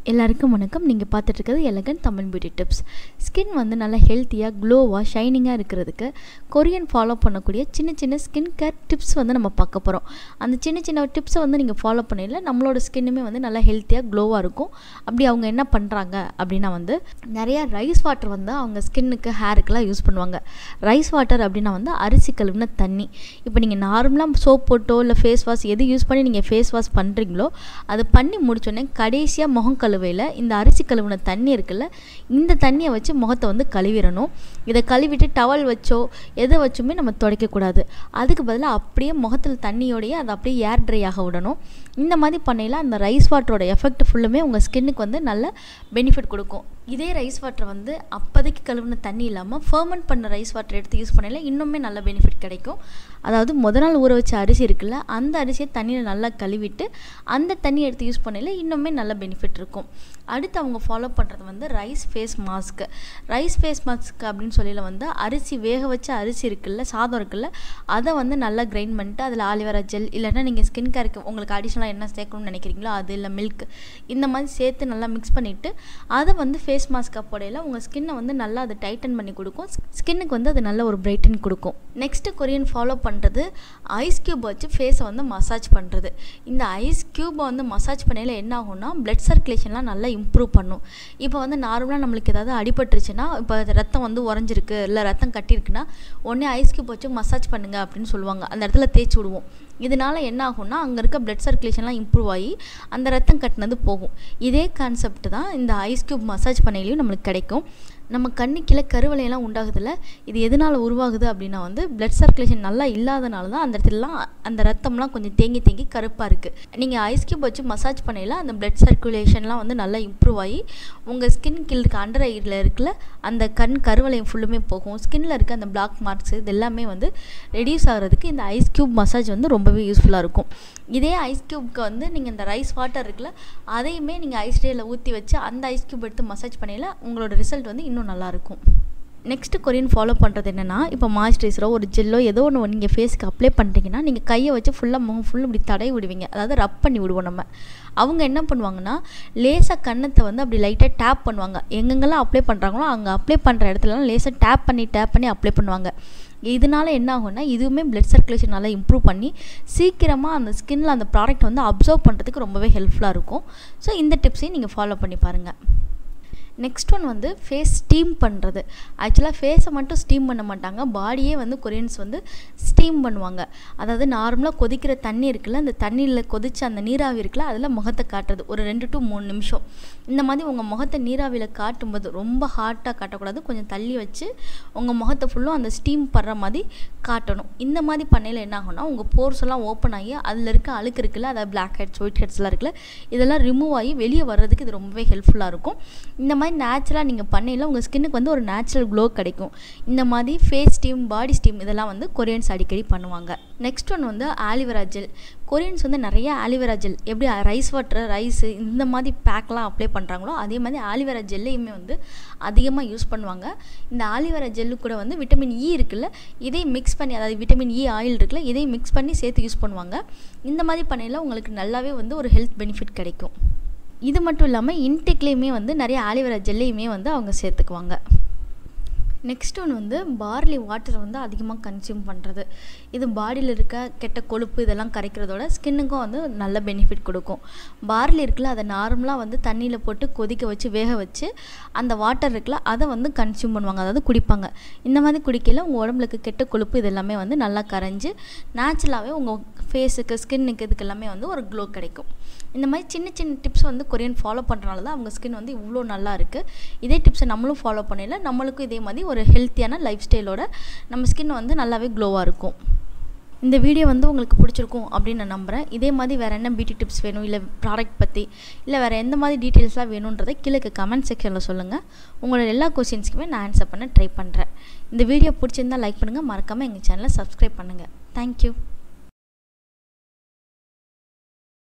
எல்லாருக்கும் வணக்கம் நீங்கள் பார்த்துட்டு இருக்கிறது எலகன் தமிழ் பியூட்டி டிப்ஸ் ஸ்கின் வந்து நல்லா ஹெல்த்தியாக க்ளோவாக ஷைனிங்காக இருக்கிறதுக்கு கொரியன் ஃபாலோ பண்ணக்கூடிய சின்ன சின்ன ஸ்கின் கேர் டிப்ஸ் வந்து நம்ம பார்க்க போகிறோம் அந்த சின்ன சின்ன டிப்ஸை வந்து நீங்கள் ஃபாலோ பண்ணல நம்மளோட ஸ்கின்னுமே வந்து நல்லா ஹெல்த்தியாக க்ளோவாக இருக்கும் அப்படி அவங்க என்ன பண்ணுறாங்க அப்படின்னா வந்து நிறையா ரைஸ் வாட்டர் வந்து அவங்க ஸ்கின்னுக்கு ஹேருக்கெல்லாம் யூஸ் பண்ணுவாங்க ரைஸ் வாட்டர் அப்படின்னா வந்து அரிசி கழுவுன தண்ணி இப்போ நீங்கள் நார்மலாக சோப் போட்டோ இல்லை ஃபேஸ் வாஷ் எது யூஸ் பண்ணி நீங்கள் ஃபேஸ் வாஷ் பண்ணுறீங்களோ அது பண்ணி முடிச்சோடனே கடைசியாக முகம் கழுவையில் இந்த அரிசி கழுவுன தண்ணி இருக்குல்ல இந்த தண்ணியை வச்சு முகத்தை வந்து கழுவிடணும் இதை கழுவிட்டு டவல் வச்சோ எதை வச்சுமே நம்ம துடைக்கக்கூடாது அதுக்கு பதிலாக அப்படியே முகத்தில் தண்ணியோடையே அதை அப்படியே ஏர் ட்ரை ஆக விடணும் இந்த மாதிரி பண்ணையில் அந்த ரைஸ் வாட்டரோட எஃபெக்ட் ஃபுல்லுமே உங்கள் ஸ்கின்னுக்கு வந்து நல்ல பெனிஃபிட் கொடுக்கும் இதே ரைஸ் வாட்டர் வந்து அப்போதைக்கு கழுவுன தண்ணி இல்லாமல் ஃபர்மெண்ட் பண்ண ரைஸ் வாட்டர் எடுத்து யூஸ் பண்ணையில் இன்னுமே நல்ல பெனிஃபிட் கிடைக்கும் அதாவது முத நாள் ஊற வச்ச அரிசி இருக்குல்ல அந்த அரிசியை தண்ணியில் நல்லா கழுவிட்டு அந்த தண்ணி எடுத்து யூஸ் பண்ணையில் இன்னுமே நல்ல பெனிஃபிட் இருக்கும் அடுத்து அவங்க ஃபாலோ பண்ணுறது வந்து rice face mask rice face mask அப்படின்னு சொல்லியில் வந்து அரிசி வேக வச்ச அரிசி இருக்குல்ல சாதம் இருக்குல்ல அதை வந்து நல்லா கிரைண்ட் பண்ணிட்டு அதில் ஆலிவேரா ஜெல் இல்லைன்னா நீங்கள் ஸ்கின் கேருக்கு உங்களுக்கு அடிஷ்னலாக என்ன சேர்க்கணும்னு நினைக்கிறீங்களோ அது இல்லை மில்க் இந்த மாதிரி சேர்த்து நல்லா மிக்ஸ் பண்ணிவிட்டு அதை வந்து ஃபேஸ் மாஸ்க்காக போடையில் உங்கள் ஸ்கின்னை வந்து நல்லா அதை டைட்டன் பண்ணி கொடுக்கும் ஸ்கின்னுக்கு வந்து அது நல்ல ஒரு பிரைட்டன் கொடுக்கும் நெக்ஸ்ட்டு கொரியன் ஃபாலோ பண்ணுறது ஐஸ் க்யூப் வச்சு ஃபேஸை வந்து மசாஜ் பண்ணுறது இந்த ஐஸ் க்யூப்பை வந்து மசாஜ் பண்ணையில் என்ன ஆகும்னா பிளட் சர்க்குலேஷன்லாம் நல்லா இம்ப்ரூவ் பண்ணும் இப்போ வந்து நார்மலாக நம்மளுக்கு ஏதாவது அடிபட்டுருச்சுன்னா இப்போ ரத்தம் வந்து உறைஞ்சிருக்கு இல்லை ரத்தம் கட்டியிருக்குன்னா உடனே ஐஸ் க்யூப் வச்சு மசாஜ் பண்ணுங்க அப்படின்னு சொல்லுவாங்க அந்த இடத்துல தேய்ச்சி விடுவோம் இதனால என்ன ஆகும்னா அங்கே இருக்க பிளட் சர்க்குலேஷன்லாம் இம்ப்ரூவ் ஆகி அந்த ரத்தம் கட்டினது போகும் இதே கான்செப்ட் தான் இந்த ஐஸ் க்யூப் மசாஜ் பண்ணையிலையும் நம்மளுக்கு கிடைக்கும் நம்ம கண்ணு கீழே கருவலையெல்லாம் உண்டாகுதுல்ல இது எதனால் உருவாகுது அப்படின்னா வந்து பிளட் சர்க்குலேஷன் நல்லா இல்லாதனால தான் அந்த இடத்துலலாம் அந்த ரத்தம்லாம் கொஞ்சம் தேங்கி தேங்கி கருப்பாக இருக்குது நீங்கள் ஐஸ் க்யூப் வச்சு மசாஜ் பண்ணையில் அந்த பிளட் சர்க்குலேஷன்லாம் வந்து நல்லா இம்ப்ரூவ் ஆகி உங்கள் ஸ்கின் கீழே இருக்க அண்டர் ஐயில் இருக்குல்ல அந்த கண் கருவலையம் ஃபுல்லுமே போகும் ஸ்கின்னில் இருக்க அந்த பிளாக் மார்க்ஸ் இது எல்லாமே வந்து ரெடியூஸ் ஆகிறதுக்கு இந்த ஐஸ் க்யூப் மசாஜ் வந்து ரொம்பவே யூஸ்ஃபுல்லாக இருக்கும் இதே ஐஸ் க்யூப்க்கு வந்து நீங்கள் இந்த ரைஸ் வாட்டர் இருக்குல்ல அதையுமே நீங்கள் ஐஸ் டேயில் ஊற்றி வச்சு அந்த ஐஸ் க்யூப் எடுத்து மசாஜ் பண்ணையில் உங்களோட ரிசல்ட் வந்து இன்னும் நல்லாயிருக்கும் நெக்ஸ்ட்டு கொரியன் ஃபாலோ பண்ணுறது என்னென்னா இப்போ மாய்ஸ்சரைசரோ ஒரு ஜெல்லோ ஏதோ ஒன்று நீங்கள் ஃபேஸ்க்கு அப்ளை பண்ணுறீங்கன்னா நீங்கள் கையை வச்சு ஃபுல்லாக முகம் ஃபுல்லாக இப்படி தடை விடுவீங்க அதாவது ரப் பண்ணி விடுவோம் நம்ம அவங்க என்ன பண்ணுவாங்கன்னா லேசாக கன்னத்தை வந்து அப்படி லைட்டாக டேப் பண்ணுவாங்க எங்கெங்கெல்லாம் அப்ளை பண்ணுறாங்களோ அங்கே அப்ளை பண்ணுற இடத்துலலாம் லேசாக டேப் பண்ணி டேப் பண்ணி அப்ளை பண்ணுவாங்க இதனால என்ன ஆகும்னா இதுவுமே பிளட் சர்க்குலேஷன் நல்லா இம்ப்ரூவ் பண்ணி சீக்கிரமாக அந்த ஸ்கின்னில் அந்த ப்ராடக்ட் வந்து அப்சர்வ் பண்ணுறதுக்கு ரொம்பவே ஹெல்ப்ஃபுல்லாக இருக்கும் ஸோ இந்த டிப்ஸையும் நீங்கள் ஃபாலோ பண்ணி பாருங்கள் நெக்ஸ்ட் ஒன் வந்து ஃபேஸ் ஸ்டீம் பண்ணுறது ஆக்சுவலாக ஃபேஸை மட்டும் ஸ்டீம் பண்ண மாட்டாங்க பாடியே வந்து கொரியன்ஸ் வந்து ஸ்டீம் பண்ணுவாங்க அதாவது நார்மலாக கொதிக்கிற தண்ணி இருக்குல்ல அந்த தண்ணியில் கொதிச்ச அந்த நீராவி இருக்குல்ல அதில் முகத்தை காட்டுறது ஒரு ரெண்டு டு மூணு நிமிஷம் இந்த மாதிரி உங்கள் முகத்தை நீராவியில் காட்டும்போது ரொம்ப ஹாட்டாக காட்டக்கூடாது கொஞ்சம் தள்ளி வச்சு உங்கள் முகத்தை ஃபுல்லும் அந்த ஸ்டீம் படுற மாதிரி காட்டணும் இந்த மாதிரி பண்ணையில் என்ன ஆகும்னா உங்கள் போர்ஸ் எல்லாம் ஓப்பன் ஆகி அதில் இருக்க அழுக்கு இருக்குல்ல அதாவது பிளாக் ஹெட்ஸ் ஒயிட் ஹெட்ஸ்லாம் இருக்குல்ல இதெல்லாம் ரிமூவ் ஆகி வெளியே வர்றதுக்கு இது ரொம்பவே ஹெல்ப்ஃபுல்லாக இருக்கும் இந்த மாதிரி மாதிரி நேச்சுரலாக நீங்கள் பண்ணையில் உங்கள் ஸ்கின்னுக்கு வந்து ஒரு நேச்சுரல் க்ளோ கிடைக்கும் இந்த மாதிரி ஃபேஸ் ஸ்டீம் பாடி ஸ்டீம் இதெல்லாம் வந்து கொரியன்ஸ் அடிக்கடி பண்ணுவாங்க நெக்ஸ்ட் ஒன் வந்து ஆலிவேரா ஜெல் கொரியன்ஸ் வந்து நிறைய ஆலிவேரா ஜெல் எப்படி ரைஸ் வாட்டர் ரைஸு இந்த மாதிரி பேக்லாம் அப்ளை பண்ணுறாங்களோ அதே மாதிரி ஆலிவேரா ஜெல்லையுமே வந்து அதிகமாக யூஸ் பண்ணுவாங்க இந்த ஆலிவேரா ஜெல்லு கூட வந்து விட்டமின் இ இருக்குல்ல இதையும் மிக்ஸ் பண்ணி அதாவது விட்டமின் இ ஆயில் இருக்குல்ல இதையும் மிக்ஸ் பண்ணி சேர்த்து யூஸ் பண்ணுவாங்க இந்த மாதிரி பண்ணையில் உங்களுக்கு நல்லாவே வந்து ஒரு ஹெல்த் பெனிஃபிட் கிடைக்கும் இது மட்டும் இல்லாமல் இன்டெக்லேயுமே வந்து நிறைய ஆலிவேரா ஜெல்லையுமே வந்து அவங்க சேர்த்துக்குவாங்க நெக்ஸ்ட் ஒன்று வந்து பார்லி வாட்டர் வந்து அதிகமாக கன்சியூம் பண்ணுறது இது பாடியில் இருக்க கெட்ட கொழுப்பு இதெல்லாம் கரைக்கிறதோட ஸ்கின்னுக்கும் வந்து நல்ல பெனிஃபிட் கொடுக்கும் பார்லி இருக்குல்ல அதை நார்மலாக வந்து தண்ணியில் போட்டு கொதிக்க வச்சு வேக வச்சு அந்த வாட்டர் இருக்குல்ல அதை வந்து கன்சியூம் பண்ணுவாங்க அதாவது குடிப்பாங்க இந்த மாதிரி குடிக்கையில் உங்கள் உடம்புக்கு கெட்ட கொழுப்பு இது எல்லாமே வந்து நல்லா கரைஞ்சி நேச்சுரலாகவே உங்கள் ஃபேஸுக்கு ஸ்கின்னுக்கு இதுக்கு எல்லாமே வந்து ஒரு க்ளோ கிடைக்கும் இந்த மாதிரி சின்ன சின்ன டிப்ஸ் வந்து கொரியன் ஃபாலோ பண்ணுறனால தான் அவங்க ஸ்கின் வந்து இவ்வளோ நல்லா இருக்குது இதே டிப்ஸை நம்மளும் ஃபாலோ பண்ணல நம்மளுக்கும் இதே மாதிரி ஒரு ஹெல்த்தியான லைஃப் ஸ்டைலோட நம்ம ஸ்கின் வந்து நல்லாவே க்ளோவாக இருக்கும் இந்த வீடியோ வந்து உங்களுக்கு பிடிச்சிருக்கும் அப்படின்னு நான் நம்புகிறேன் இதே மாதிரி வேறு என்ன பியூட்டி டிப்ஸ் வேணும் இல்லை ப்ராடக்ட் பற்றி இல்லை வேறு எந்த மாதிரி டீட்டெயில்ஸ்லாம் வேணுன்றதை கீழே கமெண்ட் செக்ஷனில் சொல்லுங்கள் உங்களோட எல்லா கொஸ்டின்ஸ்க்குமே நான் ஆன்சர் பண்ண ட்ரை பண்ணுறேன் இந்த வீடியோ பிடிச்சிருந்தால் லைக் பண்ணுங்கள் மறக்காமல் எங்கள் சேனலை சப்ஸ்கிரைப் பண்ணுங்கள் தேங்க்யூ